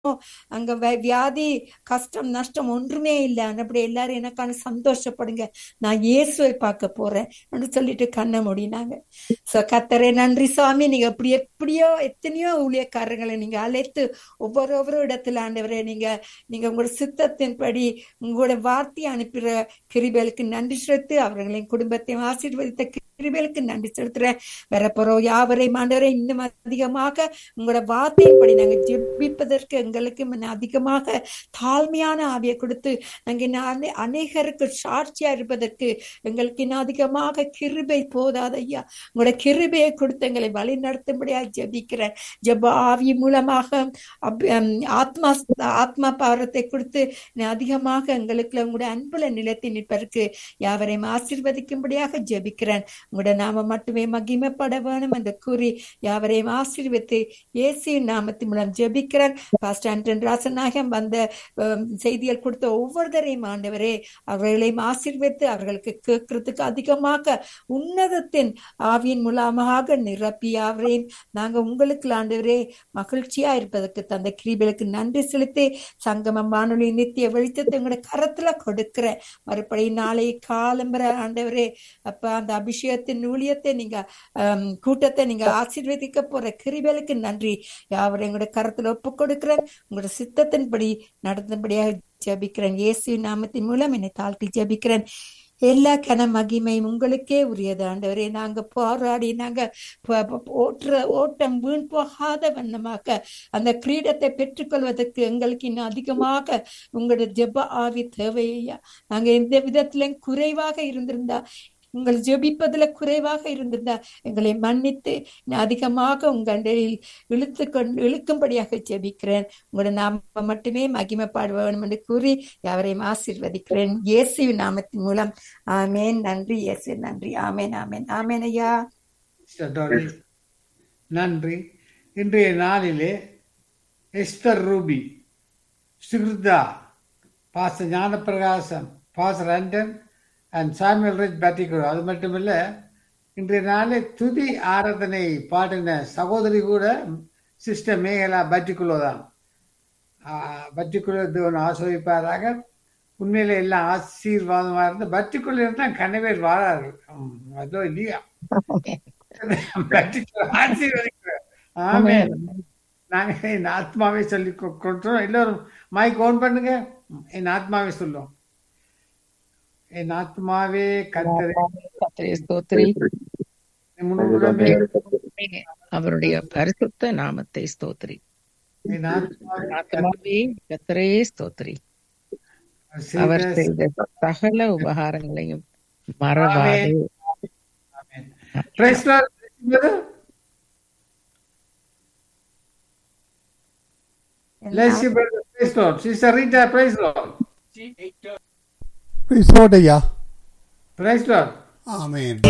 அங்க வே- வியாதி கஷ்டம் நஷ்டம் ஒன்றுமே இல்லை அப்படி எல்லாரும் எனக்கான சந்தோஷப்படுங்க நான் இயேசுவை பார்க்க போறேன் என்று சொல்லிட்டு கண்ணை மூடினாங்க சோ கத்தரே நன்றி சுவாமி நீங்க எப்படி எப்படியோ எத்தனையோ ஊழியக்காரர்களை நீங்க அழைத்து ஒவ்வொரு ஒவ்வொரு இடத்துல ஆண்டவரே நீங்க நீங்க உங்களோட சித்தத்தின்படி உங்களோட வார்த்தையை அனுப்புகிற கிருபேலுக்கு நன்றி செலுத்து அவர்களின் குடும்பத்தையும் ஆசீர்வதித்த கிருபேலுக்கு நன்றி செலுத்துறேன் வரப்போறோம் யாவரையும் ஆண்டவரே இன்னும் அதிகமாக உங்களோட வார்த்தையின்படி நாங்க ஜெபிப்பதற்கு எங்களுக்கு இன்னும் அதிகமாக தாழ்மையான ஆவியை கொடுத்து நாங்க இன்னும் அநே- அநேகருக்கு சாட்சியா இருப்பதற்கு எங்களுக்கு இன்னும் அதிகமாக கிருபை போதாது ஐயா உங்களோட கிருபையை கொடுத்து எங்களை வழி நடத்தும்படியா ஜெபிக்கிறேன் ஜெப ஆவி மூலமாக அப்- ஹம், ஆத்மா ஆத்மா பாரத்தை கொடுத்து இன்னும் அதிகமாக எங்களுக்குள்ள உங்களுடைய அன்புல நிலைத்து நிற்பதற்கு யாவரையும் ஆசீர்வதிக்கும்படியாக ஜெபிக்கிறேன் உங்களுடைய நாம மட்டுமே மகிமைப்பட வேணும் என்று கூறி யாவரையும் ஆசீர்வதித்து இயேசுவின் நாமத்தின் மூலம் ஜெபிக்கிறேன் பாஸ்டர் ஆண்டன் ராசநாயகம் வந்த ஹம், செய்திகள் கொடுத்த ஒவ்வொருத்தரையும் ஆண்டவரே அவர்களையும் ஆசீர்வதித்து அவர்களுக்கு கேட்கறதுக்கு அதிகமாக உன்னதத்தின் ஆவியின் மூலமாக நிரப்பி அவரையும் நாங்க உங்களுக்கு ஆண்டவரே மகிழ்ச்சியா இருப்பதற்கு தந்த கிருபைகளுக்கு நன்றி செலுத்தி சங்கமம் வானொலி நித்திய வெளிச்சத்தை உங்களுடைய கரத்துல கொடுக்கிறேன் மறுபடியும் நாளை காலம்பர ஆண்டவரே அப்ப அந்த அபிஷேகத்தின் ஊழியத்தை நீங்க ஆம், கூட்டத்தை நீங்க ஆசீர்வதிக்க போற கிருபைகளுக்கு நன்றி யாவரையும் உங்களுடைய கரத்துல ஒப்பு கொடுக்கிறேன் உங்களுடைய சித்தத்தின்படி நடந்தபடியாக ஜெபிக்கிறேன் இயேசு நாமத்தின் மூலம் என்னை தாழ்த்தி ஜெபிக்கிறேன் எல்லா கன மகிமையும் உங்களுக்கே உரியது ஆண்டவரே நாங்க போராடி நாங்க ப- ப- ஓட்டுற ஓட்டம் வீண் போகாத வண்ணமாக அந்த கிரீடத்தை பெற்றுக்கொள்வதற்கு எங்களுக்கு இன்னும் அதிகமாக உங்களுடைய ஜெப ஆவி தேவையா நாங்க எந்த விதத்திலும் குறைவாக இருந்திருந்தா உங்கள் ஜெபிப்பதுல குறைவாக இருந்திருந்தா எங்களை மன்னித்து இன்னும் அதிகமாக உங்களில் இழுத்து கொண்டு இழுக்கும்படியாக ஜெபிக்கிறேன் உங்களோட நாம மட்டுமே மகிமைப்பாட வேணும் என்று கூறி யாவரையும் ஆசீர்வதிக்கிறேன் இயேசுவின் நாமத்தின் மூலம் ஆமேன் நன்றி இயேசு நன்றி ஆமேன் ஆமேன் ஆமேன் ஐயா சிஸ்டர் டோரி நன்றி இன்றைய நாளிலே எஸ்தர் ரூபி சுகிருதா பாச ஞானப்பிரகாசம் பாச ரண்டன் அண்ட் சாமியல் ரிச் பேட்டிகுரு அது மட்டுமில்ல இன்றைய நாளில் துதி ஆராதனை பாடின சகோதரி கூட சிஸ்டர் மேகலா பட்டிக்குலோ தான் பட்டிக்குலோ தேவன் ஆசிரியப்பாராக உண்மையில எல்லாம் ஆசீர்வாதமா இருந்து பட்டிக்குள்ள இருந்தா கனவேர் வாழாரு ம், அதோ இல்லையா ஆசீர்வதிக்கிறேன் ஆமென் நாங்க என் ஆத்மாவே சொல்லி கொ- கொடுத்தோம் எல்லாரும் மைக் ஓன் பண்ணுங்க என் ஆத்மாவே சொல்லும் என் ஆத்மாவே கத்தரை கர்த்தரே ஸ்தோத்திரி முழுவதுமே அவருடைய பரிசுத்த நாமத்தை ஸ்தோத்திரி என் ஆத்மாவே ஆத்மாவே கர்த்தரே ஸ்தோத்திரி செய்த அவர் செய்த சகல உபகாரங்களையும் மறவாதே ஆமென். Praise Lord, brother. Bless you, brother. Praise Lord. Sister Rita, praise Lord. Praise lord ஐயா Praise Lord. ஆமென்